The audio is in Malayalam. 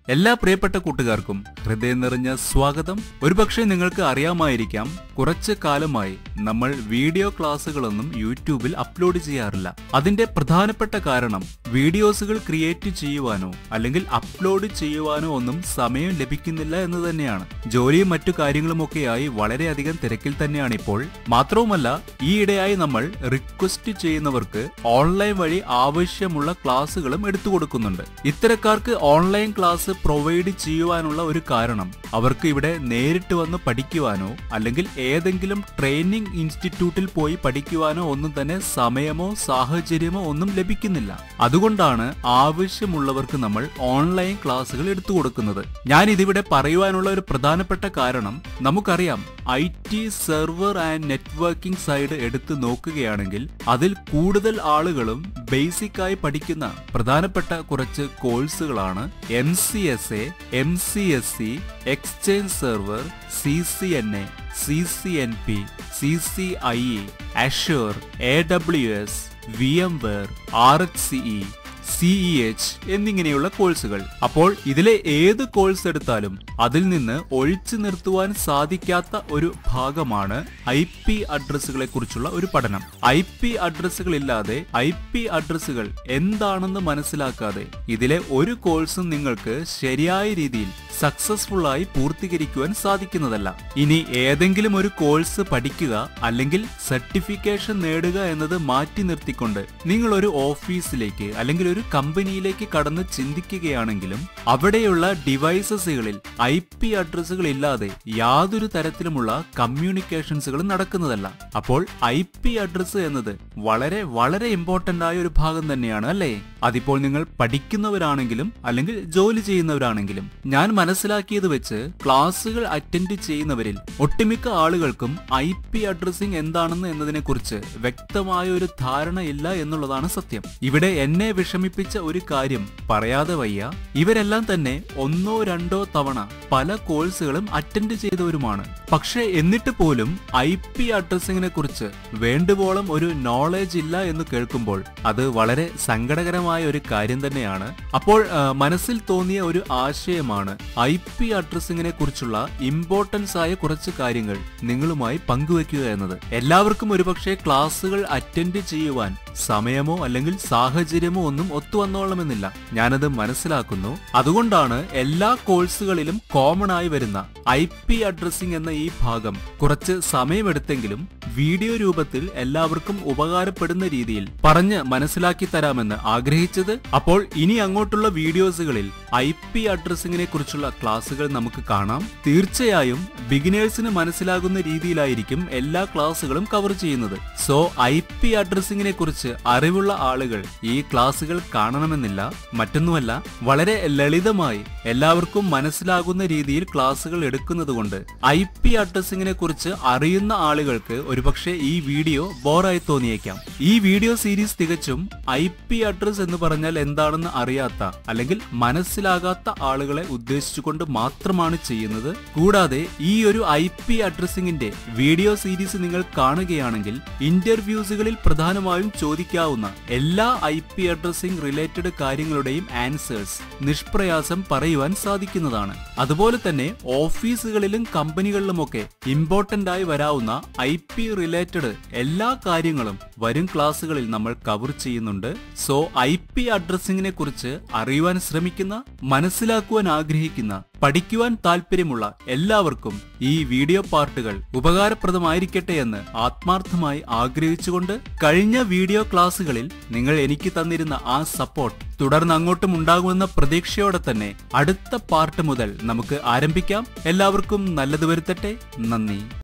എല്ലാ പ്രിയപ്പെട്ട കൂട്ടുകാർക്കും ഹൃദയം നിറഞ്ഞ സ്വാഗതം ഒരുപക്ഷെ നിങ്ങൾക്ക് അറിയാമായിരിക്കാം കുറച്ച് കാലമായി നമ്മൾ വീഡിയോ ക്ലാസ്സുകളൊന്നും യൂട്യൂബിൽ അപ്ലോഡ് ചെയ്യാറില്ല അതിന്റെ പ്രധാനപ്പെട്ട കാരണം വീഡിയോസുകൾ ക്രിയേറ്റ് ചെയ്യുവാനോ അല്ലെങ്കിൽ അപ്ലോഡ് ചെയ്യുവാനോ ഒന്നും സമയം ലഭിക്കുന്നില്ല എന്ന് തന്നെയാണ് ജോലിയും മറ്റു കാര്യങ്ങളുമൊക്കെയായി വളരെയധികം തിരക്കിൽ തന്നെയാണ് ഇപ്പോൾ മാത്രവുമല്ല ഈയിടെയായി നമ്മൾ റിക്വസ്റ്റ് ചെയ്യുന്നവർക്ക് ഓൺലൈൻ വഴി ആവശ്യമുള്ള ക്ലാസ്സുകളും എടുത്തു കൊടുക്കുന്നുണ്ട് ഇത്തരക്കാർക്ക് ഓൺലൈൻ ക്ലാസ് പ്രൊവൈഡ് ചെയ്യുവാനുള്ള ഒരു കാരണം അവർക്ക് ഇവിടെ നേരിട്ട് വന്ന് പഠിക്കുവാനോ അല്ലെങ്കിൽ ഏതെങ്കിലും ട്രെയിനിങ് ഇൻസ്റ്റിറ്റ്യൂട്ടിൽ പോയി പഠിക്കുവാനോ ഒന്നും തന്നെ സമയമോ സാഹചര്യമോ ഒന്നും ലഭിക്കുന്നില്ല അതുകൊണ്ടാണ് ആവശ്യമുള്ളവർക്ക് നമ്മൾ ഓൺലൈൻ ക്ലാസ്സുകൾ എടുത്തു കൊടുക്കുന്നത് ഞാൻ ഇതിവിടെ പറയുവാനുള്ള ഒരു പ്രധാനപ്പെട്ട കാരണം നമുക്കറിയാം I T server and networking side എടുത്തു നോക്കുകയാണെങ്കിൽ അതിൽ കൂടുതൽ ആളുകളും ബേസിക് ആയി പഠിക്കുന്ന പ്രധാനപ്പെട്ട കുറച്ച് കോഴ്സുകളാണ് M C S A M C S C exchange server C C N A C C N P C C I E Azure A W S V M ware R H CE CE H എന്നിങ്ങനെയുള്ള കോഴ്സുകൾ അപ്പോൾ ഇതിലെ ഏത് കോഴ്സ് എടുത്താലും അതിൽ നിന്ന് ഒഴിച്ചു നിർത്തുവാൻ സാധിക്കാത്ത ഒരു ഭാഗമാണ് ഐ പി അഡ്രസ്സുകളെ കുറിച്ചുള്ള ഒരു പഠനം ഐ പി അഡ്രസ്സുകൾ ഇല്ലാതെ ഐ പി അഡ്രസ്സുകൾ എന്താണെന്ന് മനസ്സിലാക്കാതെ ഇതിലെ ഒരു കോഴ്സും നിങ്ങൾക്ക് ശരിയായ രീതിയിൽ സക്സസ്ഫുൾ ആയി പൂർത്തീകരിക്കുവാൻ സാധിക്കുന്നതല്ല ഇനി ഏതെങ്കിലും ഒരു കോഴ്സ് പഠിക്കുക അല്ലെങ്കിൽ സർട്ടിഫിക്കേഷൻ നേടുക എന്നത് മാറ്റി നിർത്തിക്കൊണ്ട് നിങ്ങൾ ഒരു ഓഫീസിലേക്ക് അല്ലെങ്കിൽ ഒരു കമ്പനിയിലേക്ക് കടന്ന് ചിന്തിക്കുകയാണെങ്കിലും അവിടെയുള്ള ഡിവൈസസുകളിൽ ഐ പി അഡ്രസ്സുകൾ ഇല്ലാതെ യാതൊരു തരത്തിലുമുള്ള കമ്മ്യൂണിക്കേഷൻസുകളും നടക്കുന്നതല്ല അപ്പോൾ ഐ പി അഡ്രസ്സ് എന്നത് വളരെ വളരെ ഇമ്പോർട്ടന്റ് ആയ ഒരു ഭാഗം തന്നെയാണ് അല്ലേ അതിപ്പോൾ നിങ്ങൾ പഠിക്കുന്നവരാണെങ്കിലും അല്ലെങ്കിൽ ജോലി ചെയ്യുന്നവരാണെങ്കിലും ഞാൻ മനസ്സിലാക്കിയത് വെച്ച് ക്ലാസ്സുകൾ അറ്റൻഡ് ചെയ്യുന്നവരിൽ ഒട്ടുമിക്ക ആളുകൾക്കും ഐ പി അഡ്രസ്സിംഗ് എന്താണെന്ന് എന്നതിനെക്കുറിച്ച് വ്യക്തമായ ഒരു ധാരണയില്ല എന്നുള്ളതാണ് സത്യം ഇവിടെ എന്നെ വിഷമിപ്പിച്ച ഒരു കാര്യം പറയാതെ വയ്യ ഇവരെല്ലാം തന്നെ ഒന്നോ രണ്ടോ തവണ പല കോഴ്സുകളും അറ്റൻഡ് ചെയ്തവരുമാണ് പക്ഷേ എന്നിട്ട് പോലും ഐ പി അഡ്രസ്സിങ്ങിനെ കുറിച്ച് വേണ്ടുവോളം ഒരു നോളേജ് ഇല്ല എന്ന് കേൾക്കുമ്പോൾ അത് വളരെ സങ്കടകരമായ ഒരു കാര്യം തന്നെയാണ് അപ്പോൾ ആ, മനസ്സിൽ തോന്നിയ ഒരു ആശയമാണ് ഐ പി അഡ്രസ്സിങ്ങിനെ കുറിച്ചുള്ള ഇമ്പോർട്ടൻസ് ആയ കുറച്ച് കാര്യങ്ങൾ നിങ്ങളുമായി പങ്കുവെക്കുക എന്നത് എല്ലാവർക്കും ഒരുപക്ഷെ ക്ലാസ്സുകൾ അറ്റൻഡ് ചെയ്യുവാൻ സമയമോ അല്ലെങ്കിൽ സാഹചര്യമോ ഒന്നും ഒത്തുവന്നോളണമെന്നില്ല ഞാനത് മനസ്സിലാക്കുന്നു അതുകൊണ്ടാണ് എല്ലാ കോഴ്സുകളിലും കോമൺ ആയി വരുന്ന ഐ പി അഡ്രസ്സിംഗ് എന്ന ഈ ഭാഗം കുറച്ച് സമയമെടുത്തെങ്കിലും വീഡിയോ രൂപത്തിൽ എല്ലാവർക്കും ഉപകാരപ്പെടുന്ന രീതിയിൽ പറഞ്ഞ് മനസ്സിലാക്കി തരാമെന്ന് ആഗ്രഹിച്ചത് അപ്പോൾ ഇനി അങ്ങോട്ടുള്ള വീഡിയോസുകളിൽ ഐ പി അഡ്രസ്സിങ്ങിനെ കുറിച്ചുള്ള ക്ലാസ്സുകൾ നമുക്ക് കാണാം തീർച്ചയായും ബിഗിനേഴ്സിന് മനസ്സിലാകുന്ന രീതിയിലായിരിക്കും എല്ലാ ക്ലാസ്സുകളും കവർ ചെയ്യുന്നത് സോ ഐ പി അഡ്രസ്സിങ്ങിനെ കുറിച്ച് അറിവുള്ള ആളുകൾ ഈ ക്ലാസ്സുകൾ കാണണമെന്നില്ല മറ്റൊന്നുമല്ല വളരെ ലളിതമായി എല്ലാവർക്കും മനസ്സിലാകുന്ന രീതിയിൽ ക്ലാസ്സുകൾ എടുക്കുന്നത് കൊണ്ട് ഐ പി അഡ്രസ്സിങ്ങിനെ കുറിച്ച് അറിയുന്ന ആളുകൾക്ക് ഒരുപക്ഷെ ഈ വീഡിയോ ബോറായി തോന്നിയേക്കാം ഈ വീഡിയോ സീരീസ് തികച്ചും ഐ പി അഡ്രസ് എന്ന് പറഞ്ഞാൽ എന്താണെന്ന് അറിയാത്ത അല്ലെങ്കിൽ മനസ്സിലാകാത്ത ആളുകളെ ഉദ്ദേശിച്ചുകൊണ്ട് മാത്രമാണ് ചെയ്യുന്നത് കൂടാതെ ഈ ഒരു ഐ പി അഡ്രസ്സിങ്ങിന്റെ വീഡിയോ സീരീസ് നിങ്ങൾ കാണുകയാണെങ്കിൽ ഇന്റർവ്യൂസുകളിൽ പ്രധാനമായും ചോദിക്കാവുന്ന എല്ലാ ഐ പി അഡ്രസ്സിംഗ് റിലേറ്റഡ് കാര്യങ്ങളുടെയും ആൻസേഴ്സ് നിഷ്പ്രയാസം പറയുവാൻ സാധിക്കുന്നതാണ് അതുപോലെ തന്നെ ഓഫീസുകളിലും കമ്പനികളിലുമൊക്കെ ഇമ്പോർട്ടന്റ് ആയി വരാവുന്ന ഐ പി റിലേറ്റഡ് എല്ലാ കാര്യങ്ങളും വരും ക്ലാസ്സുകളിൽ നമ്മൾ കവർ ചെയ്യുന്നുണ്ട് സോ ഐ പി അഡ്രസ്സിങ്ങിനെ കുറിച്ച് അറിയുവാൻ ശ്രമിക്കുന്ന മനസ്സിലാക്കുവാൻ ആഗ്രഹിക്കുന്ന പഠിക്കുവാൻ താല്പര്യമുള്ള എല്ലാവർക്കും ഈ വീഡിയോ പാർട്ടുകൾ ഉപകാരപ്രദമായിരിക്കട്ടെ എന്ന് ആത്മാർത്ഥമായി ആഗ്രഹിച്ചുകൊണ്ട് കഴിഞ്ഞ വീഡിയോ ക്ലാസ്സുകളിൽ നിങ്ങൾ എനിക്ക് തന്നിരുന്ന ആ സപ്പോർട്ട് തുടർന്ന് അങ്ങോട്ടും ഉണ്ടാകുമെന്ന പ്രതീക്ഷയോടെ തന്നെ അടുത്ത പാർട്ട് മുതൽ നമുക്ക് ആരംഭിക്കാം എല്ലാവർക്കും നല്ലത് വരുത്തട്ടെ നന്ദി